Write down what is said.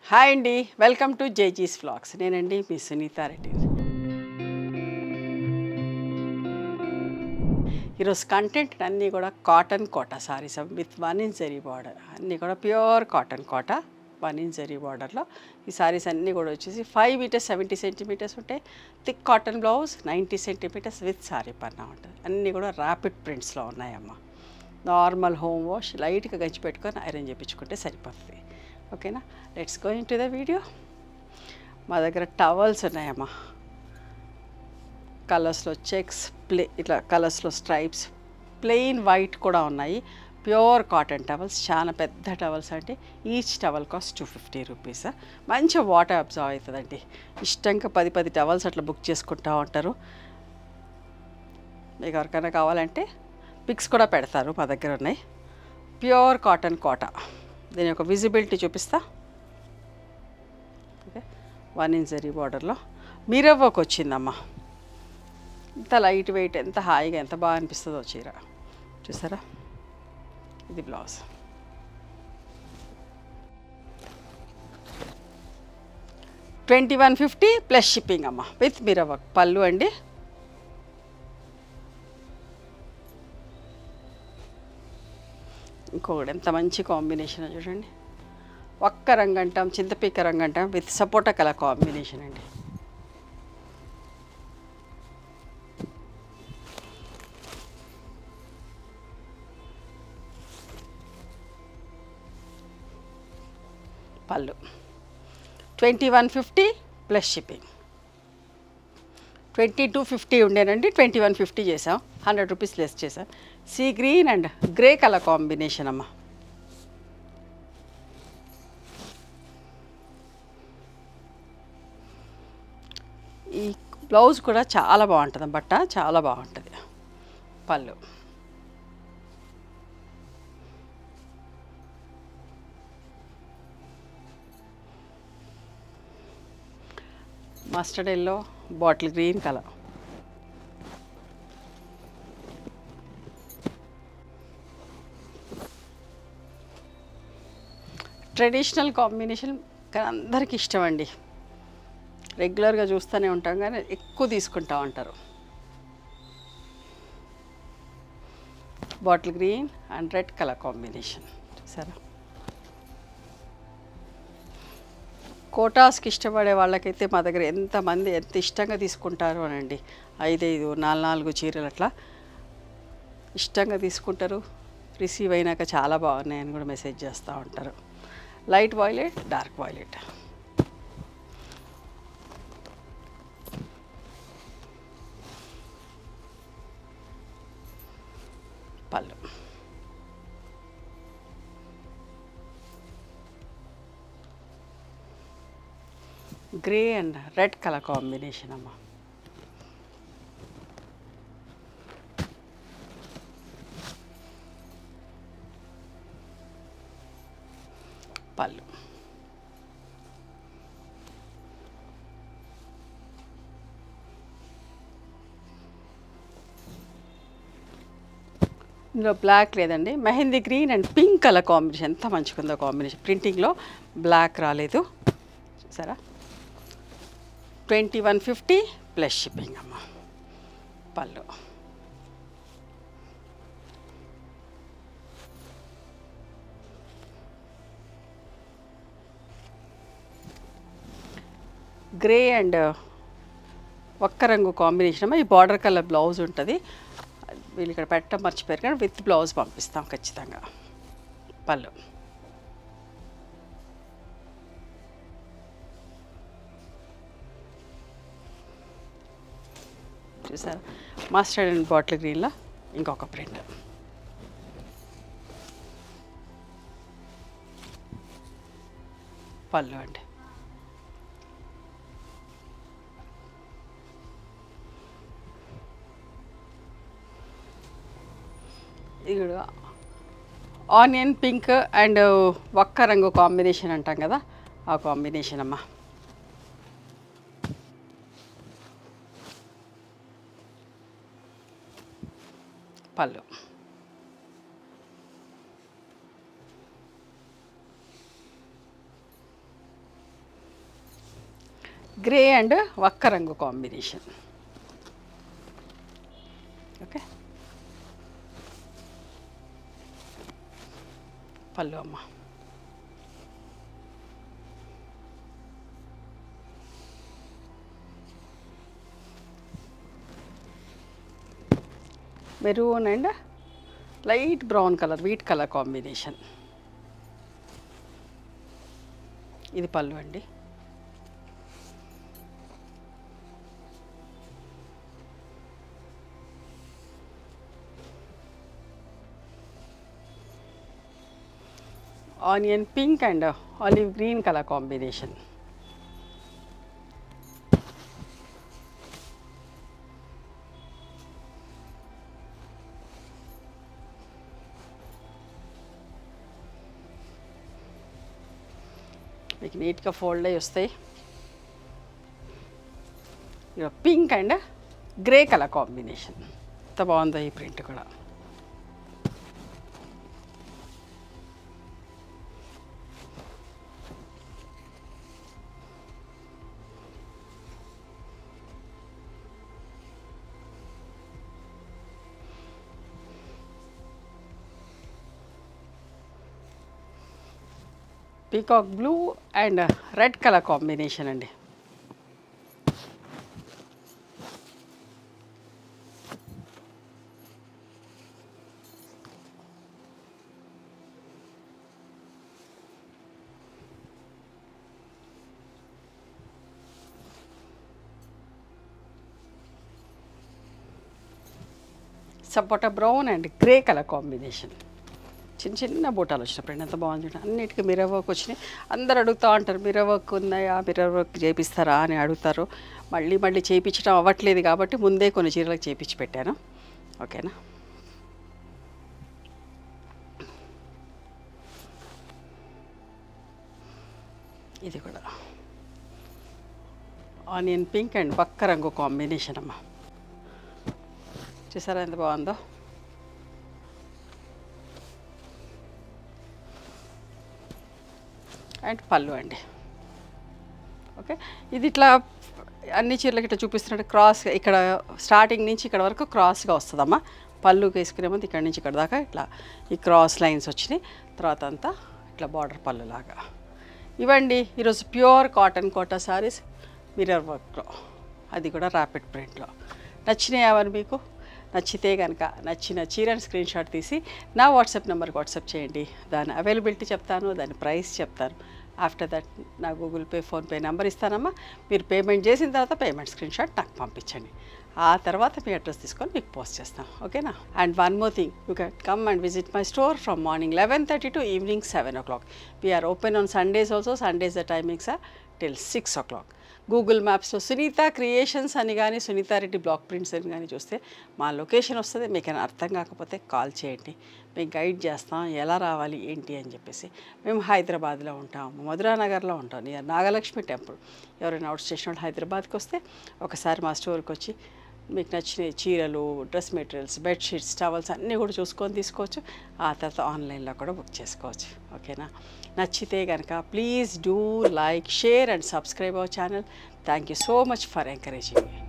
hi అండి welcome to జేజీస్ flags నేనండి మీ సునీతారెడ్డి ఈరోజు కంటెంట్ అన్నీ కూడా cotton Kota saris with one inch zari border అన్నీ కూడా pure cotton Kota one inch zari బార్డర్లో ఈ సారీస్ అన్నీ కూడా వచ్చేసి ఫైవ్ మీటర్స్ సెవెంటీ సెంటీమీటర్స్ ఉంటాయి thick cotton blouse ninety centimetres with sari పన్నా ఉంటుంది అన్నీ కూడా ర్యాపిడ్ ప్రింట్స్లో ఉన్నాయమ్మా నార్మల్ హోమ్ వాష్ లైట్గా గంచి పెట్టుకొని ఐరన్ చేయించుకుంటే సరిపోతుంది ఓకేనా let's go into the video మా దగ్గర టవల్స్ ఉన్నాయమ్మా కలర్స్లో చెక్స్ ప్లే ఇట్లా కలర్స్లో స్ట్రైప్స్ ప్లెయిన్ వైట్ కూడా ఉన్నాయి ప్యూర్ కాటన్ టవల్స్ చాలా పెద్ద టవల్స్ అంటే each towel cost two fifty rupees మంచి వాటర్ అబ్జర్వ్ అవుతుందండి ఇష్టంగా పది పది టవల్స్ అట్లా బుక్ చేసుకుంటూ ఉంటారు మీకు ఎవరికైనా కావాలంటే పిక్స్ కూడా పెడతారు మా దగ్గర ఉన్నాయి ప్యూర్ కాటన్ కోట దీని యొక్క విజిబిలిటీ చూపిస్తా ఓకే వన్ ఇంచ్ జరీ బార్డర్లో మిరవ్వకు వచ్చిందమ్మా ఎంత లైట్ వెయిట్ ఎంత హాయిగా ఎంత బాగా అనిపిస్తుందో చీర చూసారా ఇది blouse twenty one fifty plus shipping అమ్మ విత్ మిరవ పళ్ళు అండి ఇంకొకటి ఎంత మంచి కాంబినేషన్ చూడండి ఒక్క రంగు అంటాం చింతపీక రంగు అంటాం విత్ సపోటా కలర్ కాంబినేషన్ అండి పళ్ళు twenty one fifty plus shipping twenty two fifty ఉండేనండి ట్వంటీ వన్ ఫిఫ్టీ చేసాం హండ్రెడ్ రూపీస్ లెస్ చేసాం sea green and grey colour combination అమ్మ ఈ బ్లౌజ్ కూడా చాలా బాగుంటుంది బట్ట చాలా బాగుంటుంది పళ్ళు mustard yellow bottle green colour traditional combination కానీ అందరికి ఇష్టం అండి రెగ్యులర్గా చూస్తూనే ఉంటాం కానీ ఎక్కువ తీసుకుంటా ఉంటారు bottle green and red colour combination చూసారా కోటాస్కి ఇష్టపడే వాళ్ళకైతే మా దగ్గర ఎంతమంది ఎంత ఇష్టంగా తీసుకుంటారు అనండి ఐదైదు నాలుగు నాలుగు చీరలు అట్లా ఇష్టంగా తీసుకుంటారు రిసీవ్ అయినాక చాలా బాగున్నాయని కూడా మెసేజ్ చేస్తూ ఉంటారు లైట్ వాయిలెట్ డార్క్ వాయిలెట్ పళ్ళు grey and red colour combination అమ్మ పళ్ళు ఇందులో బ్లాక్ లేదండి mehndi green and pink colour combination ఎంత మంచిగా ఉందో కాంబినేషన్ ప్రింటింగ్లో బ్లాక్ రాలేదు చూసారా twenty one fifty plus shipping అమ్మ పళ్ళు గ్రే అండ్ ఒక్క రంగు కాంబినేషన్ అమ్మ ఈ బార్డర్ కలర్ బ్లౌజ్ ఉంటుంది వీళ్ళు ఇక్కడ పెట్టడం మర్చిపోయారు కానీ విత్ బ్లౌజ్ పంపిస్తాం ఖచ్చితంగా పళ్ళు చూసారు మస్టర్డ్ అండ్ బాటిల్ గ్రీన్లో ఇంకొక ప్రింట్ పళ్ళు అండి ఇక్కడ ఆనియన్ పింక్ అండ్ ఒక్క రంగు కాంబినేషన్ అంటాం కదా ఆ కాంబినేషన్ అమ్మా పళ్ళు గ్రే అండ్ వక్క రంగు కాంబినేషన్ ఓకే పళ్ళు అమ్మ maroon and light brown colour wheat colour combination ఇది పళ్ళు అండి onion pink and olive green colour combination మీకు నీట్గా ఫోల్డ్ అయ్యి వస్తాయి ఇక pink and grey colour combination ఎంత బాగుందో ఈ ప్రింట్ కూడా peacock blue and red colour combination అండి sapota brown and grey colour combination చిన్న చిన్న బూటాలు వచ్చిన ఫ్రెండ్ ఎంత బాగుంది చూడండి అన్నిటికీ మిర్రర్ వర్క్ వచ్చినాయి అందరు అడుగుతూ ఉంటారు మిర్రర్ వర్క్ ఉన్నాయా మిర్రర్ వర్క్ చేపిస్తారా అని అడుగుతారు మళ్ళీ మళ్ళీ చేయించడం అవ్వట్లేదు కాబట్టి ముందే కొన్ని చీరలకు చేపించి పెట్టాను ఓకేనా ఇది కూడా ఆనియన్ పింక్ అండ్ పక్క రంగు కాంబినేషన్ అమ్మా చూసారా ఎంత బాగుందో అండ్ పళ్ళు అండి ఓకే ఇది ఇట్లా అన్ని చీరలకి ఇట్లా చూపిస్తున్నట్టు క్రాస్ ఇక్కడ స్టార్టింగ్ నుంచి ఇక్కడ వరకు క్రాస్గా వస్తుందమ్మా పళ్ళు వేసుకునే ముందు ఇక్కడ నుంచి ఇక్కడ దాకా ఇట్లా ఈ క్రాస్ లైన్స్ వచ్చినాయి తర్వాత అంతా ఇట్లా బార్డర్ పళ్ళు లాగా ఇవ్వండి ఈరోజు pure cotton Kota saris mirror వర్క్లో అది కూడా ర్యాపిడ్ ప్రింట్లో నచ్చినాయి అవన్నీ మీకు నచ్చితే కనుక నచ్చిన చీరని స్క్రీన్ షాట్ తీసి నా వాట్సాప్ నెంబర్కి వాట్సాప్ చేయండి దాని అవైలబిలిటీ చెప్తాను దాని ప్రైస్ చెప్తాను ఆఫ్టర్ దట్ నా గూగుల్ పే ఫోన్పే నెంబర్ ఇస్తానమ్మా మీరు పేమెంట్ చేసిన తర్వాత పేమెంట్ స్క్రీన్ షాట్ నాకు పంపించండి ఆ తర్వాత మీ అడ్రస్ తీసుకొని మీకు పోస్ట్ చేస్తాం ఓకేనా and one more thing you can come and visit my store from morning eleven thirty to evening seven oh clock we are open on Sundays also Sundays the timings are till six oh clock Google మ్యాప్స్లో Sunitha creations అని కానీ Sunitha Reddy block prints అని కానీ చూస్తే మా location వస్తుంది మీకు ఏమైనా అర్థం కాకపోతే కాల్ చేయండి మేము గైడ్ చేస్తాం ఎలా రావాలి ఏంటి అని చెప్పేసి మేము హైదరాబాద్లో ఉంటాం మధురా నగర్లో ఉంటాం నియర్ నాగలక్ష్మి టెంపుల్ ఎవరైనా అవుట్ స్టేషన్ వాళ్ళు హైదరాబాద్కి వస్తే ఒకసారి మా స్టోర్కి వచ్చి మీకు నచ్చిన చీరలు డ్రెస్ మెటీరియల్స్ బెడ్షీట్స్ టవల్స్ అన్నీ కూడా చూసుకొని తీసుకోవచ్చు ఆ తర్వాత ఆన్లైన్లో కూడా బుక్ చేసుకోవచ్చు ఓకేనా నచ్చితే కనుక please do like share and subscribe our channel thank you so much for encouraging me